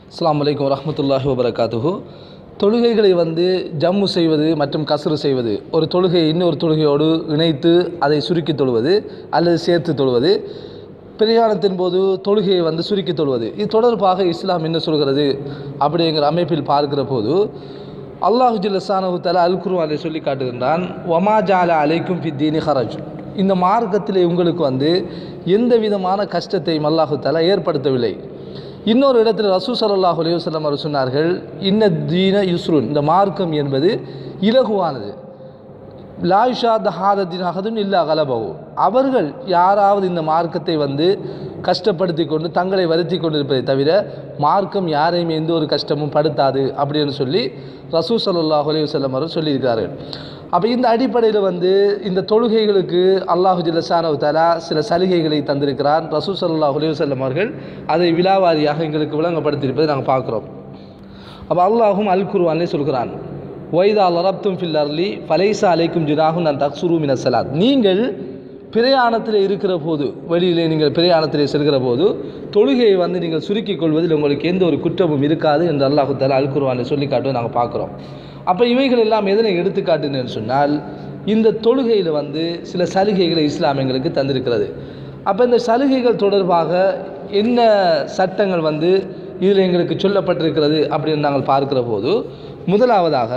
அஸ்ஸலாமு அலைக்கும் வரஹ்மத்துல்லாஹி வபரகாத்துஹு தொழுகைகளை வந்து ஜம்மு செய்வது மற்றும் கஸ்ரு செய்வது ஒரு தொழுகையை இன்னொரு தொழுகையோடு இணைத்து அதை சுருக்கி தொழுவது அல்லது சேர்த்து தொழுவது பிரயாணத்தின் போது தொழுகையை வந்து சுருக்கி தொழுவது இது தொடர்பாக இஸ்லாம் என்ன சொல்கிறது அப்படிங்கிற அமைப்பில் பார்க்கிற போது அல்லாஹு ஜில்லசானு தலா அல் குர்ஆனை சொல்லி காட்டுகின்றான் ஒமா ஜால அலைக்கும் ஃபித்தீனி ஹரஜ் இந்த மார்க்கத்தில் உங்களுக்கு வந்து எந்த விதமான கஷ்டத்தையும் அல்லாஹு தலா ஏற்படுத்தவில்லை இன்னொரு இடத்துல ரசூ சல்லாஹ் அலையுசல்லம் அவர் சொன்னார்கள் இன்ன தீன யுஸ்ருன் இந்த மார்க்கம் என்பது இலகுவானது லாயுஷா தஹாதத்தின் அகதும் இல்லா கலபகு அவர்கள் யாராவது இந்த மார்க்கத்தை வந்து கஷ்டப்படுத்தி கொண்டு தங்களை வருத்தி கொண்டிருப்பதை தவிர மார்க்கம் யாரையும் எந்த ஒரு கஷ்டமும் படுத்தாது அப்படின்னு சொல்லி ரசூ சல்லாஹ் அலையுசல்லம் அவர் சொல்லியிருக்கிறார்கள் அப்போ இந்த அடிப்படையில் வந்து இந்த தொழுகைகளுக்கு அல்லாஹு ஜில்லசானவு தலா சில சலுகைகளை தந்திருக்கிறார் ரசூ சல்லாஹ் அலையுசல்லம் அவர்கள் அதை விழாவாரியாக எங்களுக்கு விளங்கப்படுத்தியிருப்பதை நாங்கள் பார்க்குறோம் அப்போ அல்லாஹும் அல் குருவானே சொல்கிறான் ஒய்தா லரப்தும் ஃபில் அர்லி ஃபலைசா அலைக்கும் ஜுனாகும் நான் தக்சுரு மின சலாத் நீங்கள் பிரயாணத்தில் இருக்கிற போது வெளியிலே நீங்கள் பிரயாணத்தில் செல்கிற போது தொழுகையை வந்து நீங்கள் சுருக்கிக் கொள்வதில் உங்களுக்கு எந்த ஒரு குற்றமும் இருக்காது என்று அல்லாஹு தலா அல் குருவானை சொல்லி காட்டுவது நாங்கள் பார்க்குறோம் அப்போ இவைகள் எல்லாம் எதனை எடுத்துக்காட்டுன்னு சொன்னால் இந்த தொழுகையில் வந்து சில சலுகைகளை இஸ்லாம் எங்களுக்கு தந்திருக்கிறது அப்போ இந்த சலுகைகள் தொடர்பாக என்ன சட்டங்கள் வந்து இதில் எங்களுக்கு சொல்லப்பட்டிருக்கிறது அப்படின்னு நாங்கள் பார்க்கிற போது முதலாவதாக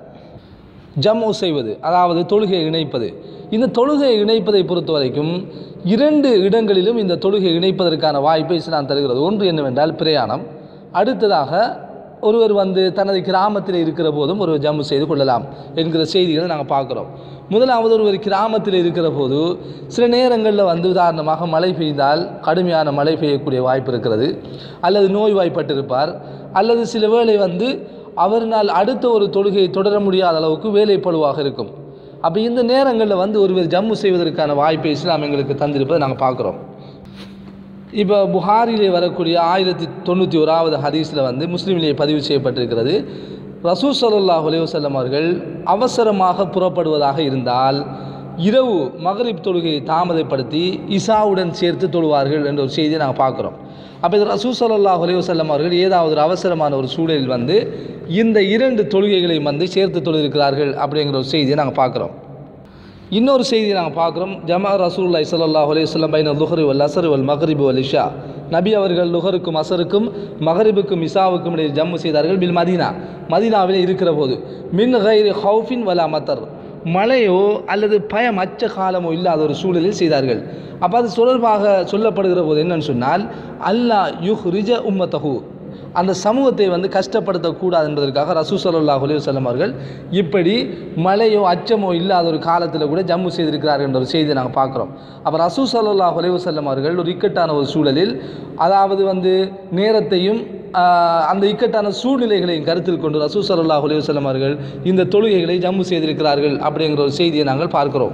ஜம்மு செய்வது அதாவது தொழுகையை இணைப்பது இந்த தொழுகையை இணைப்பதை பொறுத்த வரைக்கும் இரண்டு இடங்களிலும் இந்த தொழுகையை இணைப்பதற்கான வாய்ப்பை இஸ்லாம் தருகிறது ஒன்று என்னவென்றால் பிரயாணம் அடுத்ததாக ஒருவர் வந்து தனது கிராமத்தில் இருக்கிற போதும் ஒரு ஜம்மு செய்து கொள்ளலாம் என்கிற செய்திகளை நாங்கள் பார்க்குறோம் முதலாவது ஒருவர் கிராமத்தில் இருக்கிற போது சில நேரங்களில் வந்து உதாரணமாக மழை பெய்தால் கடுமையான மழை பெய்யக்கூடிய வாய்ப்பு இருக்கிறது அல்லது நோய்வாய்ப்பட்டிருப்பார் அல்லது சில வேளை வந்து அவரினால் அடுத்த ஒரு தொழுகையை தொடர முடியாத அளவுக்கு வேலைப்பழுவாக இருக்கும் அப்போ இந்த நேரங்களில் வந்து ஒருவர் ஜம்மு செய்வதற்கான வாய்ப்பை இஸ்லாம் எங்களுக்கு தந்திருப்பதை நாங்கள் பார்க்குறோம் இப்போ புகாரிலே வரக்கூடிய ஆயிரத்தி தொண்ணூற்றி ஓராவது ஹதீஸில் வந்து முஸ்லீமிலே பதிவு செய்யப்பட்டிருக்கிறது ரசூ சல்லாஹ் அலைவசல்லம் அவர்கள் அவசரமாக புறப்படுவதாக இருந்தால் இரவு மகரிப் தொழுகையை தாமதப்படுத்தி இசாவுடன் சேர்த்து தொழுவார்கள் என்ற ஒரு செய்தியை நாங்கள் பார்க்குறோம் அப்போ இது ரசூ சல்லாஹ் அலைவசல்லம் அவர்கள் ஏதாவது ஒரு அவசரமான ஒரு சூழலில் வந்து இந்த இரண்டு தொழுகைகளையும் வந்து சேர்த்து தொழுதிருக்கிறார்கள் அப்படிங்கிற ஒரு செய்தியை நாங்கள் பார்க்குறோம் இன்னொரு செய்தியை நாங்கள் பார்க்குறோம் ஜமா ரசூல்லா சல்லாஹ் அலையம் பைன லுஹரு வல் அசர் வல் மஹரிபு வல் இஷா நபி அவர்கள் லுஹருக்கும் அசருக்கும் மஹரிபுக்கும் இசாவுக்கும் இடையே ஜம்மு செய்தார்கள் பில் மதீனா மதீனாவில் இருக்கிற போது மின் கைரி ஹவுஃபின் வலா மத்தர் மழையோ அல்லது பயம் அச்ச காலமோ இல்லாத ஒரு சூழலில் செய்தார்கள் அப்போ அது தொடர்பாக சொல்லப்படுகிற போது என்னன்னு சொன்னால் அல்லா யுஹ் ரிஜ உம்மத்தஹு அந்த சமூகத்தை வந்து கஷ்டப்படுத்தக்கூடாது என்பதற்காக ரசூ சல்லாஹ் அலையுசல்லம் அவர்கள் இப்படி மழையோ அச்சமோ இல்லாத ஒரு காலத்தில் கூட ஜம்மு செய்திருக்கிறார்கள் என்ற ஒரு செய்தியை நாங்கள் பார்க்குறோம் அப்போ ரசூ சல்லாஹ் அலையுசல்லம் அவர்கள் ஒரு இக்கட்டான ஒரு சூழலில் அதாவது வந்து நேரத்தையும் அந்த இக்கட்டான சூழ்நிலைகளையும் கருத்தில் கொண்டு ரசூ சல்லாஹ் அலையுசல்லம் அவர்கள் இந்த தொழுகைகளை ஜம்மு செய்திருக்கிறார்கள் அப்படிங்கிற ஒரு செய்தியை நாங்கள் பார்க்கிறோம்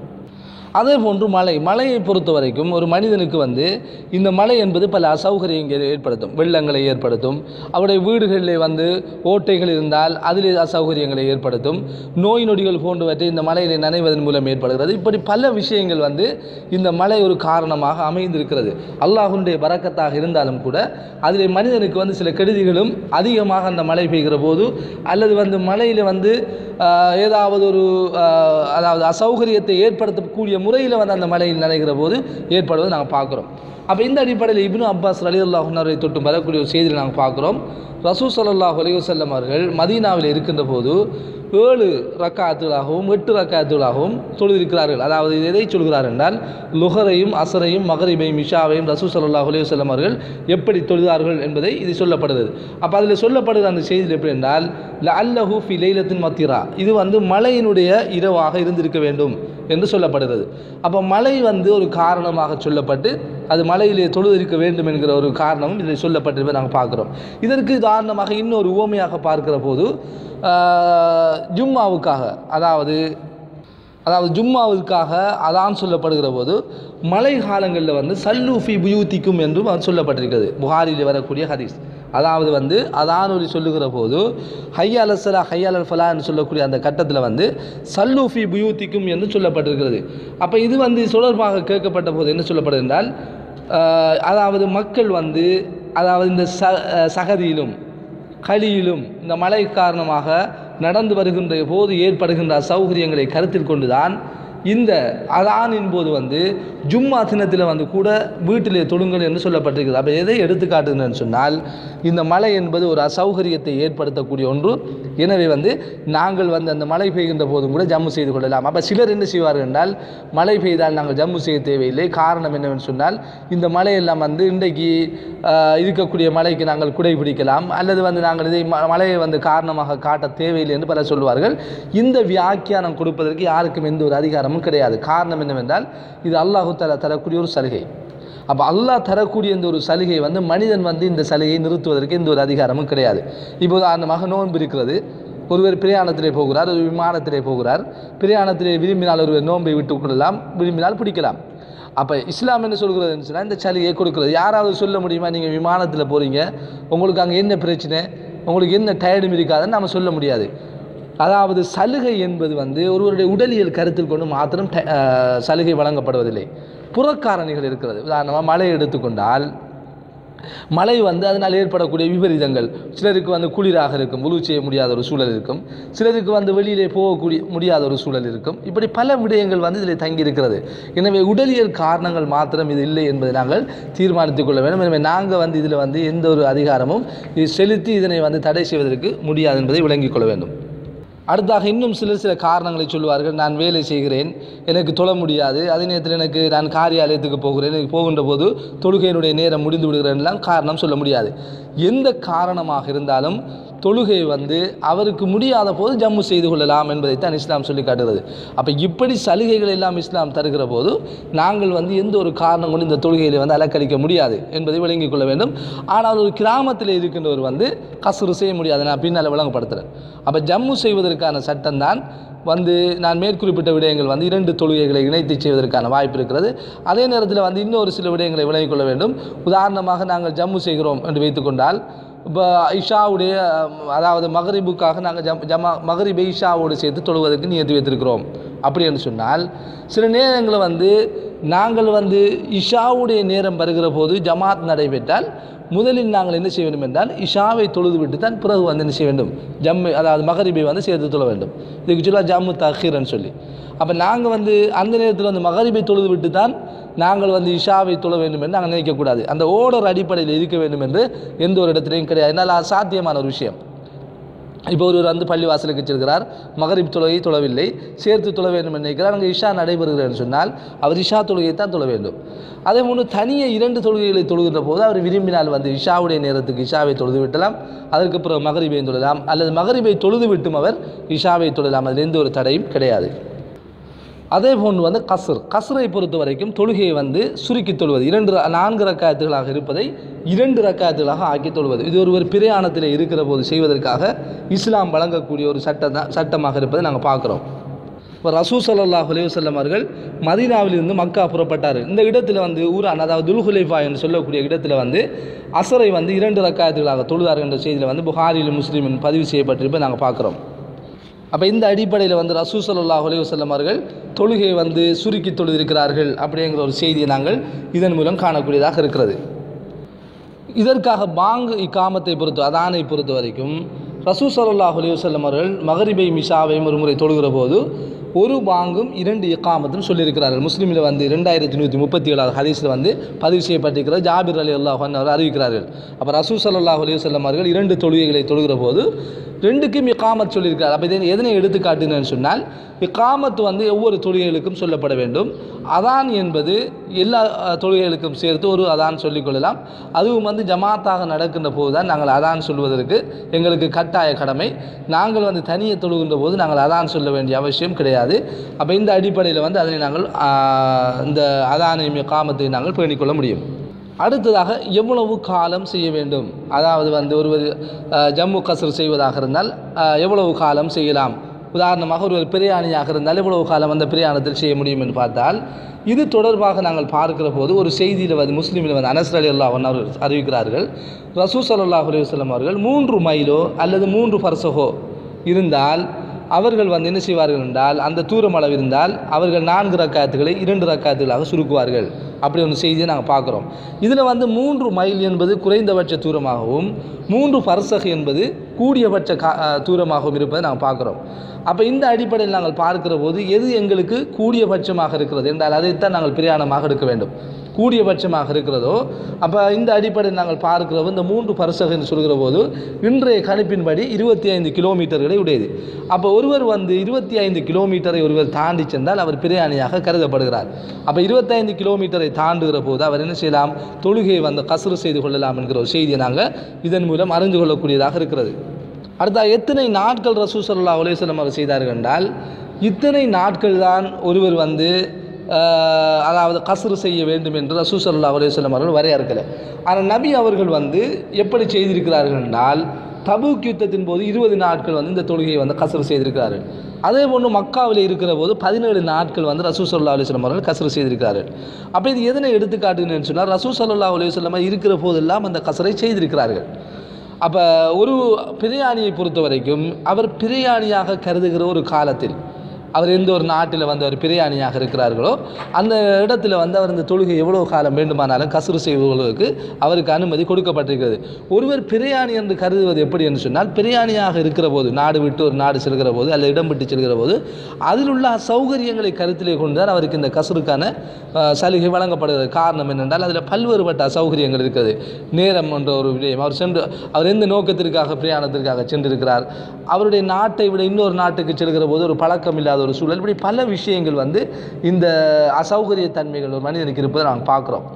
அதே போன்று மழை மழையை பொறுத்த வரைக்கும் ஒரு மனிதனுக்கு வந்து இந்த மழை என்பது பல அசௌகரியங்களை ஏற்படுத்தும் வெள்ளங்களை ஏற்படுத்தும் அவருடைய வீடுகளில் வந்து ஓட்டைகள் இருந்தால் அதிலே அசௌகரியங்களை ஏற்படுத்தும் நோய் நொடிகள் போன்றவற்றை இந்த மழையிலே நனைவதன் மூலம் ஏற்படுகிறது இப்படி பல விஷயங்கள் வந்து இந்த மழை ஒரு காரணமாக அமைந்திருக்கிறது அல்லாஹுடைய பறக்கத்தாக இருந்தாலும் கூட அதில் மனிதனுக்கு வந்து சில கெடுதிகளும் அதிகமாக அந்த மழை பெய்கிற போது அல்லது வந்து மழையில் வந்து ஏதாவது ஒரு அதாவது அசௌகரியத்தை ஏற்படுத்தக்கூடிய முறையில் வந்து அந்த மழையில் நனைகிற போது ஏற்படுவதை நாங்கள் பார்க்குறோம் அப்போ இந்த அடிப்படையில் இப்னு அப்பாஸ் அலி அல்லாஹுனரை தொட்டு வரக்கூடிய ஒரு செய்தியில் நாங்கள் பார்க்குறோம் ரசூ சல்லாஹ் அலையுசல்லம் அவர்கள் மதீனாவில் இருக்கின்ற போது ஏழு ரக்காத்துகளாகவும் எட்டு ரக்காத்துகளாகவும் தொழுதிருக்கிறார்கள் அதாவது இது எதை சொல்கிறார் என்றால் லுஹரையும் அசரையும் மகரிபையும் இஷாவையும் ரசூ சல்லாஹ் அலையுசல்லம் அவர்கள் எப்படி தொழுதார்கள் என்பதை இது சொல்லப்படுகிறது அப்போ அதில் சொல்லப்படுகிற அந்த செய்தியில் எப்படி என்றால் ல அல்லஹூ ஃபி லைலத்தின் மத்திரா இது வந்து மழையினுடைய இரவாக இருந்திருக்க வேண்டும் என்று சொல்லப்படுகிறது அப்போ மழை வந்து ஒரு காரணமாக சொல்லப்பட்டு அது மலையிலே தொழுதிருக்க வேண்டும் என்கிற ஒரு காரணமும் இதில் சொல்லப்பட்டிருப்பதை நாங்கள் பார்க்குறோம் இதற்கு உதாரணமாக இன்னொரு உவமையாக பார்க்கிற போது ஜும்மாவுக்காக அதாவது அதாவது ஜும்மாவுக்காக அதான் சொல்லப்படுகிற போது மழை காலங்களில் வந்து சல்லூஃபி புயூத்திக்கும் என்றும் அது சொல்லப்பட்டிருக்கிறது புகாரில் வரக்கூடிய ஹதீஸ் அதாவது வந்து அதானொலி சொல்லுகிற போது ஹையால் அசலா ஹையால் ஃபலா என்று சொல்லக்கூடிய அந்த கட்டத்தில் வந்து சல்லூஃபி புயூத்திக்கும் என்று சொல்லப்பட்டிருக்கிறது அப்போ இது வந்து தொடர்பாக கேட்கப்பட்ட போது என்ன சொல்லப்படுது என்றால் அதாவது மக்கள் வந்து அதாவது இந்த ச அஹ் சகதியிலும் களியிலும் இந்த மழை காரணமாக நடந்து வருகின்ற போது ஏற்படுகின்ற அசௌகரியங்களை கருத்தில் கொண்டுதான் இந்த அதானின் போது வந்து ஜும்மா தினத்தில் வந்து கூட வீட்டிலே தொழுங்கள் என்று சொல்லப்பட்டிருக்கிறது அப்போ எதை எடுத்துக்காட்டுகிறேன்னு சொன்னால் இந்த மழை என்பது ஒரு அசௌகரியத்தை ஏற்படுத்தக்கூடிய ஒன்று எனவே வந்து நாங்கள் வந்து அந்த மழை பெய்கின்ற போதும் கூட ஜம்மு செய்து கொள்ளலாம் அப்போ சிலர் என்ன செய்வார்கள் என்றால் மழை பெய்தால் நாங்கள் ஜம்மு செய்ய தேவையில்லை காரணம் என்னவென்று சொன்னால் இந்த மழையெல்லாம் வந்து இன்றைக்கு ஆஹ், இருக்கக்கூடிய மழைக்கு நாங்கள் குடை பிடிக்கலாம் அல்லது வந்து நாங்கள் இதை ம- மழையை வந்து காரணமாக காட்ட தேவையில்லை என்று பலர் சொல்வார்கள் இந்த வியாக்கியானம் கொடுப்பதற்கு யாருக்கும் எந்த ஒரு அதிகாரமும் கிடையாது காரணம் என்னவென்றால் இது அல்லாஹு தஆலா தரக்கூடிய ஒரு சலுகை அப்போ அல்லாஹ் தரக்கூடிய இந்த ஒரு சலுகை வந்து மனிதன் வந்து இந்த சலுகையை நிறுத்துவதற்கு எந்த ஒரு அதிகாரமும் கிடையாது இப்போ உதாரணமாக நோன்பு இருக்கிறது ஒருவர் பிரயாணத்திலே போகிறார் ஒரு விமானத்திலே போகிறார் பிரயாணத்திலே விரும்பினால் ஒருவர் நோன்பை விட்டுக் கொள்ளலாம் விரும்பினால் பிடிக்கலாம் அப்போ இஸ்லாம் என்ன சொல்கிறதுன்னு சொன்னால் இந்த சலுகையை கொடுக்குறது யாராவது சொல்ல முடியுமா நீங்கள் விமானத்தில் போகிறீங்க உங்களுக்கு அங்கே என்ன பிரச்சனை உங்களுக்கு என்ன டயர்டும் இருக்காதுன்னு நம்ம சொல்ல முடியாது அதாவது சலுகை என்பது வந்து ஒருவருடைய உடலியல் கருத்தில் கொண்டு மாத்திரம் ட- அஹ், சலுகை வழங்கப்படுவதில்லை புறக்காரணிகள் இருக்கிறது உதாரணமாக மழை எடுத்துக்கொண்டால் மழை வந்து அதனால் ஏற்படக்கூடிய விபரீதங்கள் சிலருக்கு வந்து குளிராக இருக்கும் உழு செய்ய முடியாத ஒரு சூழல் இருக்கும் சிலருக்கு வந்து வெளியிலே போகக்கூடிய முடியாத ஒரு சூழல் இருக்கும் இப்படி பல விடயங்கள் வந்து இதில் தங்கி இருக்கிறது எனவே உடலியல் காரணங்கள் மாத்திரம் இது இல்லை என்பதை நாங்கள் தீர்மானித்துக் கொள்ள வேண்டும் எனவே நாங்கள் வந்து இதில் வந்து எந்த ஒரு அதிகாரமும் இது செலுத்தி இதனை வந்து தடை செய்வதற்கு முடியாது என்பதை விளங்கிக் கொள்ள வேண்டும் அடுத்தாக இன்னும் சில சில காரணங்களை சொல்லுவார்கள் நான் வேலை செய்கிறேன் எனக்கு தொழ முடியாது அதே நேரத்தில் எனக்கு நான் காரியாலயத்துக்கு போகிறேன் எனக்கு போகின்ற போது தொழுகையினுடைய நேரம் முடிந்து விடுகிறேன்லாம் காரணம் சொல்ல முடியாது எந்த காரணமாக இருந்தாலும் தொழுகை வந்து அவருக்கு முடியாத போது ஜம்மு செய்து கொள்ளலாம் என்பதைத்தான் இஸ்லாம் சொல்லி காட்டுகிறது அப்போ இப்படி சலுகைகள் எல்லாம் இஸ்லாம் தருகிற போது நாங்கள் வந்து எந்த ஒரு காரணம் கொண்டு இந்த தொழுகையில் வந்து அலக்கழிக்க முடியாது என்பதை விளங்கிக் கொள்ள வேண்டும் ஆனால் ஒரு கிராமத்தில் இருக்கின்றவர் வந்து கசுறு செய்ய முடியாது நான் பின்னால் விளங்கப்படுத்துகிறேன் அப்போ ஜம்மு செய்வதற்கான சட்டம் தான் வந்து நான் மேற்குறிப்பிட்ட விடயங்கள் வந்து இரண்டு தொழுகைகளை இணைத்து செய்வதற்கான வாய்ப்பு இருக்கிறது அதே நேரத்தில் வந்து இன்னொரு சில விடயங்களை விளங்கிக் கொள்ள வேண்டும் உதாரணமாக நாங்கள் ஜம்மு செய்கிறோம் என்று வைத்துக்கொண்டால் இப்போ இஷாவுடைய அஹ், அதாவது மகரிபுக்காக நாங்கள் ஜம் ஜமா மகரிபை இஷாவோடு சேர்த்து தொழுவதற்கு நியத்து வைத்திருக்கிறோம் அப்படி என்று சொன்னால் சில நேரங்களில் வந்து நாங்கள் வந்து இஷாவுடைய நேரம் வருகிற போது ஜமாத் நடைபெற்றால் முதலில் நாங்கள் என்ன செய்ய வேண்டும் என்றால் இஷாவை தொழுது விட்டு தான் பிறகு வந்து என்ன செய்ய வேண்டும் ஜம்மு அதாவது மகரிபை வந்து சேர்த்து தொழ வேண்டும் இதுக்கு சொல்ல ஜம்மு தஹீரன்னு சொல்லி அப்போ நாங்கள் வந்து அந்த நேரத்தில் வந்து மகரிபை தொழுது விட்டு தான் நாங்கள் வந்து இஷாவை தொழ வேண்டும் என்று நாங்கள் நினைக்கக்கூடாது அந்த ஓடர் அடிப்படையில் இருக்க வேண்டும் என்று எந்த ஒரு இடத்துலையும் கிடையாது என்னால் அது சாத்தியமான ஒரு விஷயம் இப்போ ஒருவர் வந்து பள்ளி வாசலுக்கு செல்கிறார் மகரிப் தொழுகை தொழவில்லை சேர்த்து தொழ வேண்டும் என்று நினைக்கிறார் அங்கே இஷா நடைபெறுகிறேன்னு சொன்னால் அவர் இஷா தொழுகையை தான் தொழ வேண்டும் அதே போன்று தனியே இரண்டு தொழுகைகளை தொழுகின்ற போது அவர் விரும்பினால் வந்து இஷாவுடைய நேரத்துக்கு இஷாவை தொழுது விட்டலாம் அதற்கு பிறகு மகரிபை தொழலாம் அல்லது மகரிபை தொழுது விட்டும் அவர் இஷாவை தொழலாம் அதில் எந்த ஒரு தடையும் கிடையாது அதே போன்று வந்து கஸ்ர் கஸ்ரை பொறுத்த வரைக்கும் தொழுகையை வந்து சுருக்கி தொழுவது இரண்டு ர- நான்கு ரக்காயத்துகளாக இருப்பதை இரண்டு ரக்காயத்துகளாக ஆக்கி தொழுவது இது ஒரு ஒரு பிரயாணத்தில் இருக்கிற போது செய்வதற்காக இஸ்லாம் வழங்கக்கூடிய ஒரு சட்டம் தான் சட்டமாக இருப்பதை நாங்கள் பார்க்குறோம் இப்போ ரசூ சல்லாஹ் அலையுசல்லம் அவர்கள் மதீனாவிலிருந்து மக்கா புறப்பட்டார் இந்த இடத்துல வந்து ஊரான் அதாவது துல்ஹுலைஃபா என்று சொல்லக்கூடிய இடத்துல வந்து அசரை வந்து இரண்டு ரக்காயத்துகளாக தொழுதார் என்ற செய்தியில் வந்து புகாரில் முஸ்லீமின் பதிவு செய்யப்பட்டிருப்பதை நாங்கள் பார்க்குறோம் அப்போ இந்த அடிப்படையில் வந்து ரசூ சல்லாஹ் அலையுசல்லம் அவர்கள் தொழுகையை வந்து சுருக்கி தொழுதிருக்கிறார்கள் அப்படிங்கிற ஒரு செய்தியை நாங்கள் இதன் மூலம் காணக்கூடியதாக இருக்கிறது இதற்காக பாங் இக்காமத்தை பொறுத்து அதானை பொறுத்த வரைக்கும் ரசூ சல்லாஹ் அலையுசல்லம் அவர்கள் மகரிபை மிஷாவையும் ஒரு முறை தொழுகிற போது ஒரு பாங்கும் இரண்டு இக்காமத்தும் சொல்லியிருக்கிறார்கள் முஸ்லீமில் வந்து ரெண்டாயிரத்தி நூற்றி முப்பத்தி ஏழாவது ஹதீஸில் வந்து பதிவு செய்யப்பட்டிருக்கிறது ஜாபிர் அலி அல்லாஹ் அவர் அறிவிக்கிறார்கள் அப்போ ரசூ சல்லாஹ் அலையுசல்லம் அவர்கள் இரண்டு தொழுகைகளை தொழுகிற போது ரெண்டுக்கும் இக்காமத் சொல்லியிருக்கிறார் அப்போ இதை எதனை எடுத்து காட்டுங்கன்னு சொன்னால் இக்காமத் வந்து ஒவ்வொரு தொழுகைகளுக்கும் சொல்லப்பட வேண்டும் அதான் என்பது எல்லா அஹ், தொழுகைகளுக்கும் சேர்த்து ஒரு அதான் சொல்லிக்கொள்ளலாம் அதுவும் வந்து ஜமாத்தாக நடக்கின்ற போது தான் நாங்கள் அதான் சொல்வதற்கு எங்களுக்கு கட்டாய கடமை நாங்கள் வந்து தனியே தொழுகின்ற போது நாங்கள் அதான் சொல்ல வேண்டிய அவசியம் கிடையாது அப்போ இந்த அடிப்படையில் வந்து அதனை நாங்கள் ஆஹ், இந்த அதானையும் காமத்தை நாங்கள் பேணிக்கொள்ள முடியும் அடுத்ததாக எவ்வளவு காலம் செய்ய வேண்டும் அதாவது வந்து ஒருவர் அஹ், ஜம்மு கசர் செய்வதாக இருந்தால் அஹ், எவ்வளவு காலம் செய்யலாம் உதாரணமாக ஒருவர் பிரயாணியாக இருந்தால் எவ்வளவு காலம் அந்த பிரயாணத்தில் செய்ய முடியும் என்று பார்த்தால் இது தொடர்பாக நாங்கள் பார்க்கிற போது ஒரு செய்தியில் வந்து முஸ்லீமில் வந்து அனஸ் அலி அல்லாஹ் அவர்கள் அறிவிக்கிறார்கள் ரசூ சல்லாஹ் அலுவலம் அவர்கள் மூன்று மைலோ அல்லது மூன்று பர்சகோ இருந்தால் அவர்கள் வந்து என்ன செய்வார்கள் என்றால் அந்த தூரம் அளவு இருந்தால் அவர்கள் நான்கு ரக்காத்துகளை இரண்டு ரக்காத்துகளாக சுருக்குவார்கள் அப்படி ஒரு செய்தியை நாங்கள் பார்க்குறோம் இதில் வந்து மூன்று மைல் என்பது குறைந்தபட்ச தூரமாகவும் மூன்று பர்சக் என்பது கூடியபட்ச கா அஹ் தூரமாகவும் இருப்பதை நாங்கள் பார்க்குறோம் அப்போ இந்த அடிப்படையில் நாங்கள் பார்க்கிற போது எது எங்களுக்கு கூடியபட்சமாக இருக்கிறது என்றால் அதைத்தான் நாங்கள் பிரயாணமாக எடுக்க வேண்டும் கூடியபட்சமாக இருக்கிறதோ அப்போ இந்த அடிப்படையில் நாங்கள் பார்க்கிறோம் இந்த மூன்று பரிசக என்று சொல்கிற போது இன்றைய கணிப்பின்படி இருபத்தி ஐந்து கிலோமீட்டர்களை உடையது அப்போ ஒருவர் வந்து இருபத்தி ஐந்து கிலோமீட்டரை ஒருவர் தாண்டி சென்றால் அவர் பிரயாணியாக கருதப்படுகிறார் அப்போ இருபத்தைந்து கிலோமீட்டரை தாண்டுகிற போது அவர் என்ன செய்யலாம் தொழுகையை வந்து கசுறு செய்து கொள்ளலாம் என்கிற ஒரு செய்தியை நாங்கள் இதன் மூலம் அறிந்து கொள்ளக்கூடியதாக இருக்கிறது அடுத்த எத்தனை நாட்கள் ரசூ சல்லா அலுவலம் அவர் செய்தார்கள் என்றால் இத்தனை நாட்கள் தான் ஒருவர் வந்து ஆஹ், அதாவது கசுறு செய்ய வேண்டும் என்று ரசூ சல்லா அலுவலம் அவர்கள் வரையறுக்கலை ஆனால் நபி அவர்கள் வந்து எப்படி செய்திருக்கிறார்கள் என்றால் தபூக் யுத்தத்தின் போது இருபது நாட்கள் வந்து இந்த தொழுகையை வந்து கசுறு செய்திருக்கிறார்கள் அதே போன்று மக்காவில் இருக்கிற போது பதினேழு நாட்கள் வந்து ரசூ சல்லா அலுவலம் அவர்கள் கசுறு செய்திருக்கிறார்கள் அப்போ இது எதனை எடுத்துக்காட்டுன்னு சொன்னால் ரசூ சல்லா அலுவலம் இருக்கிற போதெல்லாம் அந்த கசரை செய்திருக்கிறார்கள் அப்போ ஒரு பிரயாணியை பொறுத்த வரைக்கும் அவர் பிரயாணியாக கருதுகிற ஒரு காலத்தில் அவர் எந்த ஒரு நாட்டில் வந்து அவர் பிரயாணியாக இருக்கிறார்களோ அந்த இடத்துல வந்து அவர் இந்த தொழுகை எவ்வளோ காலம் வேண்டுமானாலும் கசுறு செய்வதற்கு அவருக்கு அனுமதி கொடுக்கப்பட்டிருக்கிறது ஒருவர் பிரயாணி என்று கருதுவது எப்படி என்று சொன்னால் பிரயாணியாக இருக்கிற போது நாடு விட்டு ஒரு நாடு செல்கிற போது அல்லது இடம் விட்டு செல்கிற போது அதில் உள்ள சௌகரியங்களை கருத்திலே கொண்டு தான் அவருக்கு இந்த கசுருக்கான அஹ், சலுகை வழங்கப்படுகிறது காரணம் என்னென்றால் அதில் பல்வேறுபட்ட அசௌகரியங்கள் இருக்கிறது நேரம் என்ற ஒரு விடயம் அவர் சென்று அவர் எந்த நோக்கத்திற்காக பிரயாணத்திற்காக சென்றிருக்கிறார் அவருடைய நாட்டை விட இன்னொரு நாட்டுக்கு செல்கிற போது ஒரு பழக்கம் இல்லாத ஒரு சூழல் இப்படி பல விஷயங்கள் வந்து இந்த அசௌகரிய தன்மைகள் ஒரு மனிதனுக்கு இருப்பதை நாங்கள் பார்க்குறோம்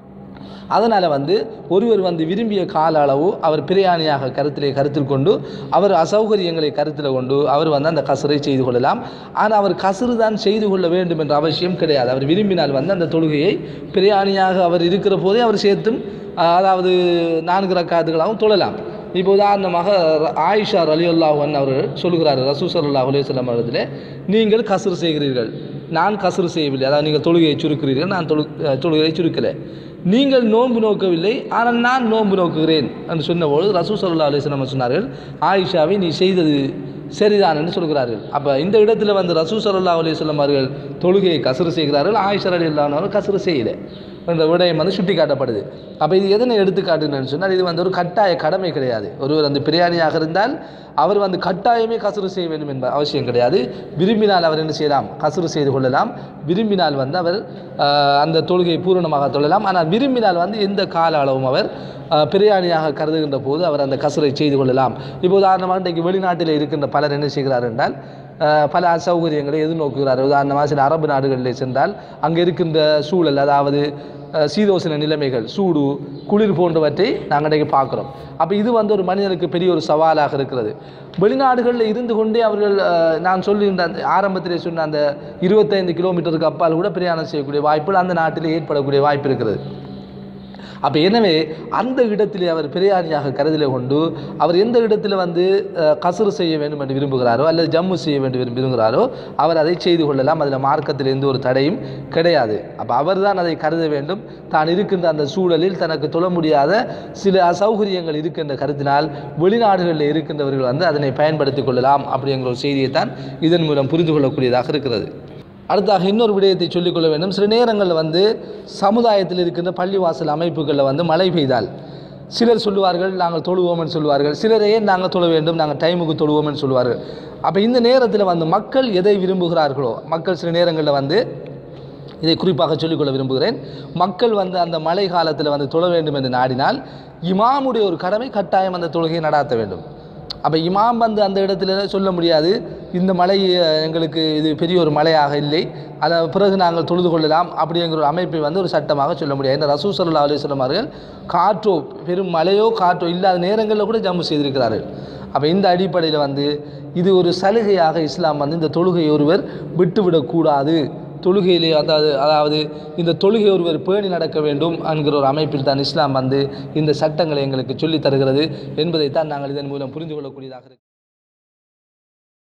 அதனால் வந்து ஒருவர் வந்து விரும்பிய கால அளவு அவர் பிரயாணியாக கருத்திலே கருத்தில் கொண்டு அவர் அசௌகரியங்களை கருத்தில் கொண்டு அவர் வந்து அந்த கசரை செய்து கொள்ளலாம் ஆனால் அவர் கசரு தான் செய்து கொள்ள வேண்டும் என்ற அவசியம் கிடையாது அவர் விரும்பினால் வந்து அந்த தொழுகையை பிரயாணியாக அவர் இருக்கிற போதே அவர் சேர்த்தும் அஹ், அதாவது நான்கு ரக்காத்துகளாகவும் தொழலாம் இப்போ உதாரணமாக ர- ஆயிஷா அலியுல்லாஹன் அவர்கள் சொல்கிறார் ரசூசல்லா அலுவலம் அவர்களில் நீங்கள் கசுறு செய்கிறீர்கள் நான் கசுறு செய்யவில்லை அதாவது நீங்கள் தொழுகையை சுருக்கிறீர்கள் நான் தொழு அஹ், தொழுகையை சுருக்கலை நீங்கள் நோன்பு நோக்கவில்லை ஆனால் நான் நோன்பு நோக்குகிறேன் என்று சொன்னபோது ரசூ சல்லா அலிஸ்லாம் சொன்னார்கள் ஆயிஷாவை நீ செய்தது சரிதான் என்று சொல்கிறார்கள் அப்போ இந்த இடத்துல வந்து ரசூ சல்லா அலிஸ்லாம் அவர்கள் தொழுகையை கசுறு செய்கிறார்கள் ஆயிஷா அலி அவர்கள் கசுறு செய்யலை என்ற விடயம் வந்து சுட்டி காட்டப்படுது அப்போ இது எதனை எடுத்துக்காட்டுன்னு சொன்னால் இது வந்து ஒரு கட்டாய கடமை கிடையாது ஒருவர் வந்து பிரியாணியாக இருந்தால் அவர் வந்து கட்டாயமே கசுறு செய்ய வேண்டும் என்ப அவசியம் கிடையாது விரும்பினால் அவர் என்ன செய்யலாம் கசுறு செய்து கொள்ளலாம் விரும்பினால் வந்து அவர் ஆஹ், அந்த தொழுகையை பூரணமாக தொழலாம் ஆனால் விரும்பினால் வந்து எந்த கால அளவும் அவர் ஆஹ், பிரியாணியாக கருதுகின்ற போது அவர் அந்த கசுரை செய்து கொள்ளலாம் இப்போ உதாரணமாக இன்றைக்கு வெளிநாட்டில் இருக்கின்ற பலர் என்ன செய்கிறார் என்றால் ஆஹ், பல அசௌகரியங்களை எதிர்நோக்குகிறார் உதாரணமாக சில அரபு நாடுகளில் சென்றால் அங்கே இருக்கின்ற சூழல் அதாவது அஹ், சீதோசன நிலைமைகள் சூடு குளிர் போன்றவற்றை நாங்கள் இன்றைக்கு பார்க்குறோம் அப்போ இது வந்து ஒரு மனிதனுக்கு பெரிய ஒரு சவாலாக இருக்கிறது வெளிநாடுகளில் இருந்து கொண்டே அவர்கள் அஹ், நான் சொல்லியிருந்த அந்த ஆரம்பத்திலே சொன்ன அந்த இருபத்தைந்து கிலோமீட்டருக்கு அப்பால் கூட பிரயாணம் செய்யக்கூடிய வாய்ப்புகள் அந்த நாட்டிலே ஏற்படக்கூடிய வாய்ப்பு இருக்கிறது அப்போ எனவே அந்த இடத்திலே அவர் பிரயாணியாக கருதிலே கொண்டு அவர் எந்த இடத்துல வந்து அஹ், கசுறு செய்ய வேண்டும் என்று விரும்புகிறாரோ அல்லது ஜம்மு செய்ய வேண்டும் என்று விரும்புகிறாரோ அவர் அதை செய்து கொள்ளலாம் அதில் மார்க்கத்தில் எந்த ஒரு தடையும் கிடையாது அப்போ அவர் தான் அதை கருத வேண்டும் தான் இருக்கின்ற அந்த சூழலில் தனக்கு தொழ முடியாத சில அசௌகரியங்கள் இருக்கின்ற கருத்தினால் வெளிநாடுகளில் இருக்கின்றவர்கள் வந்து அதனை பயன்படுத்திக் கொள்ளலாம் அப்படிங்கிற ஒரு செய்தியை தான் இதன் மூலம் புரிந்து கொள்ளக்கூடியதாக இருக்கிறது அடுத்தாக இன்னொரு விடயத்தை சொல்லிக்கொள்ள வேண்டும் சில நேரங்களில் வந்து சமுதாயத்தில் இருக்கின்ற பள்ளிவாசல் அமைப்புகளில் வந்து மழை பெய்தால் சிலர் சொல்லுவார்கள் நாங்கள் தொழுவோம்னு சொல்லுவார்கள் சிலர் ஏன் நாங்கள் தொழ வேண்டும் நாங்கள் டைமுக்கு தொழுவோம்னு சொல்லுவார்கள் அப்போ இந்த நேரத்தில் வந்து மக்கள் எதை விரும்புகிறார்களோ மக்கள் சில நேரங்களில் வந்து இதை குறிப்பாக சொல்லிக்கொள்ள விரும்புகிறேன் மக்கள் வந்து அந்த மழை காலத்தில் வந்து தொழ வேண்டும் என்று நாடினால் இமாமுடைய ஒரு கடமை கட்டாயம் அந்த தொழுகையை நடாத்த வேண்டும் அப்போ இமாம் வந்து அந்த இடத்துல சொல்ல முடியாது இந்த மழை அஹ், எங்களுக்கு இது பெரிய ஒரு மழையாக இல்லை அதை பிறகு நாங்கள் தொழுது கொள்ளலாம் அப்படிங்கிற ஒரு அமைப்பை வந்து ஒரு சட்டமாக சொல்ல முடியாது இந்த ரசூ சல்லா அலுவலம் அவர்கள் காற்றோ பெரும் மழையோ காற்றோ இல்லாத நேரங்களில் கூட ஜம்மு செய்திருக்கிறார்கள் அப்போ இந்த அடிப்படையில் வந்து இது ஒரு சலுகையாக இஸ்லாம் வந்து இந்த தொழுகை ஒருவர் விட்டுவிடக்கூடாது தொழுகையிலே அதாவது அதாவது இந்த தொழுகை ஒருவர் பேணி நடக்க வேண்டும் என்கிற ஒரு அமைப்பில் தான் இஸ்லாம் வந்து இந்த சட்டங்களை எங்களுக்கு சொல்லித் தருகிறது என்பதைத்தான் நாங்கள் இதன் மூலம் புரிந்து கொள்ளக்கூடியதாக இருக்கு